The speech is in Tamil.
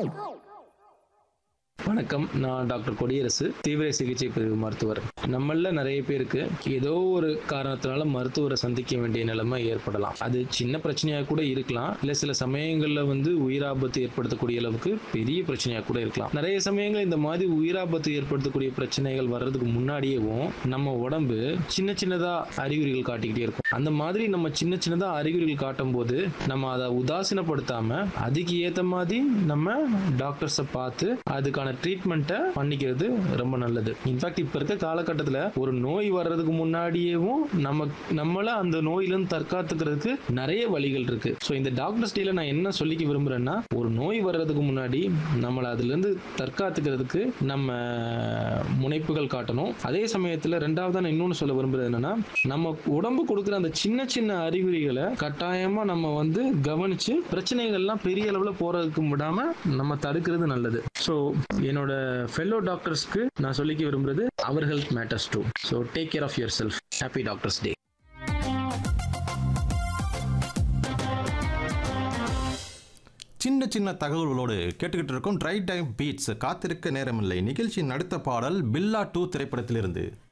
வணக்கம் நான் டாக்டர் கொடியரசு தீவிர சிகிச்சை பிரிவு மருத்துவர் நம்மள நிறைய பேருக்கு ஏதோ ஒரு காரணத்தினால மருத்துவரை சந்திக்க வேண்டிய நிலைமை ஏற்படலாம் அது சின்ன பிரச்சனையா கூட இருக்கலாம் இல்ல சில சமயங்கள்ல வந்து உயிராபத்து ஏற்படுத்தக்கூடிய அளவுக்கு பெரிய பிரச்சனையா கூட இருக்கலாம் நிறைய சமயங்கள் இந்த மாதிரி உயிராபத்து ஏற்படுத்தக்கூடிய பிரச்சனைகள் வர்றதுக்கு முன்னாடியேவும் நம்ம உடம்பு சின்ன சின்னதா அறிகுறிகள் காட்டிக்கிட்டே இருக்கும் அந்த மாதிரி நம்ம சின்ன சின்னதா அறிகுறிகள் காட்டும் போது நம்ம அதை உதாசீனப்படுத்தாம அதுக்கு ஏத்த மாதிரி நம்ம டாக்டர்ஸை பார்த்து அதுக்கான ட்ரீட்மெண்ட்டை பண்ணிக்கிறது ரொம்ப நல்லது இன்ஃபேக்ட் இப்ப இருக்க காலகட்டத்தில் ஒரு நோய் வர்றதுக்கு முன்னாடியேவும் நம்ம நம்மள அந்த நோயிலிருந்து தற்காத்துக்கிறதுக்கு நிறைய வழிகள் இருக்கு ஸோ இந்த டாக்டர்ஸ் டேல நான் என்ன சொல்லிக்க விரும்புறேன்னா ஒரு நோய் வர்றதுக்கு முன்னாடி நம்மளை அதுல இருந்து தற்காத்துக்கிறதுக்கு நம்ம முனைப்புகள் காட்டணும் அதே சமயத்துல ரெண்டாவது நான் இன்னொன்னு சொல்ல விரும்புறது என்னன்னா நம்ம உடம்பு கொடுக்குற அந்த சின்ன சின்ன அறிகுறிகளை கட்டாயமா நம்ம வந்து கவனிச்சு பிரச்சனைகள்லாம் பெரிய அளவுல போறதுக்கு விடாம நம்ம தடுக்கிறது நல்லது ஸோ என்னோட ஃபெல்லோ டாக்டர்ஸ்க்கு நான் சொல்லிக்க விரும்புறது அவர் health matters too so take care of yourself happy doctors day சின்ன சின்ன தகவல்களோடு கேட்டுக்கிட்டு இருக்கும் ட்ரை டைம் பீட்ஸ் காத்திருக்க நேரமில்லை நிகழ்ச்சியின் அடுத்த பாடல் பில்லா டூ திரைப்படத்திலிருந்து